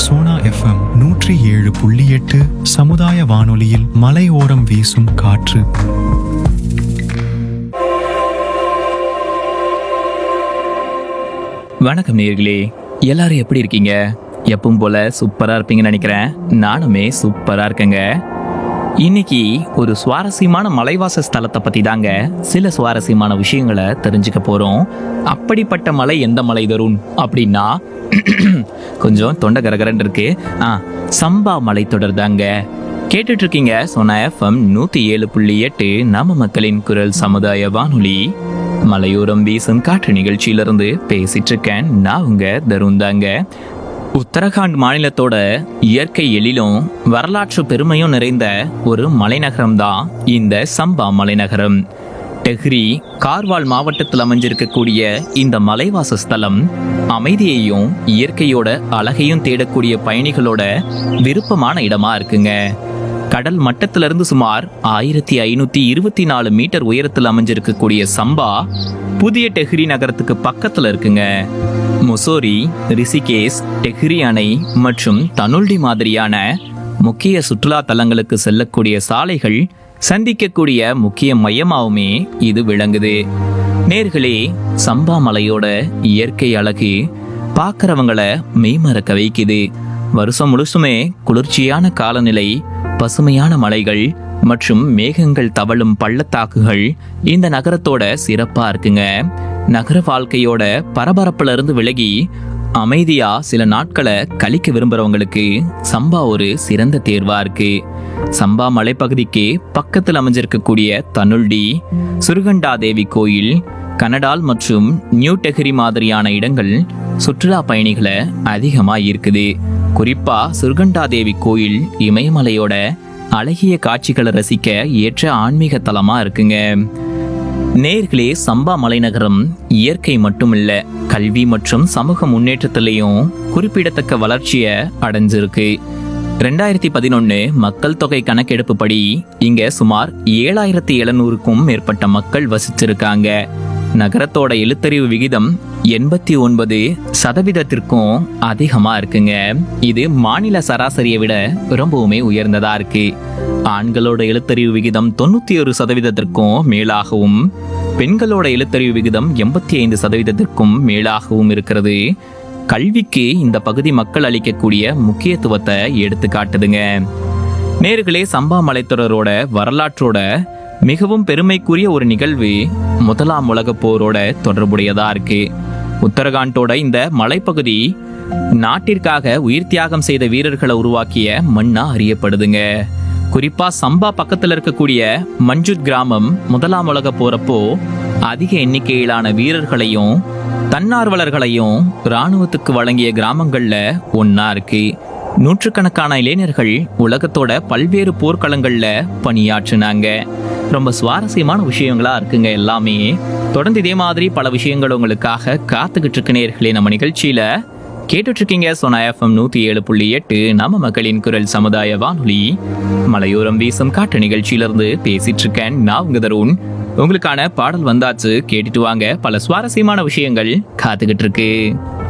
Sona FM நூற்றி ஏழு புள்ளி எட்டு சமுதாய வானொலியில் மலையோரம் வீசும் காற்று வணக்கம் நேர்களே எல்லாரும் எப்படி இருக்கீங்க எப்பவும் போல சூப்பரா இருப்பீங்கன்னு நினைக்கிறேன் நானுமே சூப்பரா இருக்கேங்க இன்னைக்கு ஒரு சுவாரஸ்யமான மலைவாச ஸ்தலத்தை பத்தி தாங்க சில சுவாரஸ்யமான விஷயங்களை தெரிஞ்சுக்க போறோம் அப்படிப்பட்ட மலை எந்த மலை தரும் அப்படின்னா கொஞ்சம் தொண்டை கரகரன்னு இருக்கு ஆ சம்பா மலைத்தொடர் தாங்க கேட்டுட்டு இருக்கீங்க சொன்ன எஃப்எம் நூத்தி ஏழு புள்ளி எட்டு நம்ம மக்களின் குரல் சமுதாய வானொலி மலையோரம் வீசும் காற்று நிகழ்ச்சியிலிருந்து பேசிட்டு இருக்கேன் நான் உங்க தருண் தாங்க உத்தரகாண்ட் மாநிலத்தோட இயற்கை எழிலும் வரலாற்று பெருமையும் நிறைந்த ஒரு மலைநகரம் தான் இந்த சம்பா மலைநகரம் டெஹ்ரி கார்வால் மாவட்டத்தில் அமைஞ்சிருக்கக்கூடிய இந்த மலைவாச ஸ்தலம் அமைதியையும் இயற்கையோட அழகையும் தேடக்கூடிய பயணிகளோட விருப்பமான இடமா இருக்குங்க கடல் மட்டத்திலிருந்து சுமார் ஆயிரத்தி ஐநூத்தி இருபத்தி நாலு மீட்டர் உயரத்தில் அமைஞ்சிருக்கக்கூடிய சம்பா புதிய டெஹ்ரி நகரத்துக்கு பக்கத்துல இருக்குங்க முசோரி ரிஷிகேஸ் டெஹ்ரி அணை மற்றும் தனுல்டி மாதிரியான முக்கிய சுற்றுலா தலங்களுக்கு செல்லக்கூடிய சாலைகள் சந்திக்கக்கூடிய முக்கிய மையமாவுமே இது விளங்குது நேர்களே சம்பா மலையோட இயற்கை அழகு பார்க்கறவங்கள மெய்மறக்க வைக்குது வருஷம் முழுசுமே குளிர்ச்சியான காலநிலை பசுமையான மலைகள் மற்றும் மேகங்கள் தவழும் பள்ளத்தாக்குகள் இந்த நகரத்தோட சிறப்பா இருக்குங்க நகர வாழ்க்கையோட பரபரப்புல இருந்து விலகி அமைதியா சில நாட்களை கழிக்க விரும்புறவங்களுக்கு சம்பா ஒரு சிறந்த தேர்வா இருக்கு சம்பா மலைப்பகுதிக்கு பக்கத்தில் அமைஞ்சிருக்கக்கூடிய தனுல்டி சுருகண்டா தேவி கோயில் கனடால் மற்றும் நியூ டெஹரி மாதிரியான இடங்கள் சுற்றுலா பயணிகளை அதிகமா ஈர்க்குது குறிப்பா சுருகண்டா தேவி கோயில் இமயமலையோட அழகிய காட்சிகளை ரசிக்க ஏற்ற ஆன்மீக தலமா இருக்குங்க நேர்களே சம்பா மலைநகரம் இயற்கை மட்டுமில்ல கல்வி மற்றும் சமூக முன்னேற்றத்திலையும் குறிப்பிடத்தக்க வளர்ச்சியை அடைஞ்சிருக்கு ரெண்டாயிரத்தி பதினொன்னு மக்கள் தொகை கணக்கெடுப்புப்படி இங்க சுமார் ஏழாயிரத்தி எழுநூறுக்கும் மேற்பட்ட மக்கள் வசிச்சிருக்காங்க நகரத்தோட எழுத்தறிவு விகிதம் எண்பத்தி ஒன்பது சதவீதத்திற்கும் அதிகமா இருக்குங்க இது மாநில சராசரியை விட ரொம்பவுமே உயர்ந்ததா இருக்கு ஆண்களோட எழுத்தறிவு விகிதம் தொண்ணூத்தி ஒரு சதவீதத்திற்கும் மேலாகவும் பெண்களோட எழுத்தறிவு விகிதம் எண்பத்தி ஐந்து சதவீதத்திற்கும் மேலாகவும் இருக்கிறது கல்விக்கு இந்த பகுதி மக்கள் அளிக்கக்கூடிய முக்கியத்துவத்தை எடுத்து காட்டுதுங்க நேர்களே சம்பா மலைத்தொடரோட வரலாற்றோட மிகவும் பெருமைக்குரிய ஒரு நிகழ்வு முதலாம் உலகப் போரோட தொடர்புடையதா இருக்கு உத்தரகாண்டோட இந்த மலைப்பகுதி நாட்டிற்காக உயிர் தியாகம் செய்த வீரர்களை உருவாக்கிய மண்ணா அறியப்படுதுங்க குறிப்பா சம்பா பக்கத்துல இருக்கக்கூடிய மஞ்சுத் கிராமம் முதலாம் உலக போறப்போ அதிக எண்ணிக்கையிலான வீரர்களையும் தன்னார்வலர்களையும் இராணுவத்துக்கு வழங்கிய கிராமங்கள்ல ஒன்னா இருக்கு நூற்றுக்கணக்கான இளைஞர்கள் உலகத்தோட பல்வேறு போர்க்களங்கள்ல பணியாற்றினாங்க ரொம்ப சுவாரஸ்யமான விஷயங்களா இருக்குங்க எல்லாமே தொடர்ந்து இதே மாதிரி பல விஷயங்கள் உங்களுக்காக காத்துக்கிட்டு இருக்கு நேர்களே நம்ம நிகழ்ச்சியில கேட்டுட்டு இருக்கீங்க சோனா எஃப்எம் நூத்தி ஏழு புள்ளி எட்டு நம்ம மக்களின் குரல் சமுதாய வானொலி மலையோரம் வீசும் காட்டு நிகழ்ச்சியிலிருந்து பேசிட்டு இருக்கேன் நான் உங்க தருண் உங்களுக்கான பாடல் வந்தாச்சு கேட்டுட்டு வாங்க பல சுவாரஸ்யமான விஷயங்கள் காத்துக்கிட்டு இருக்கு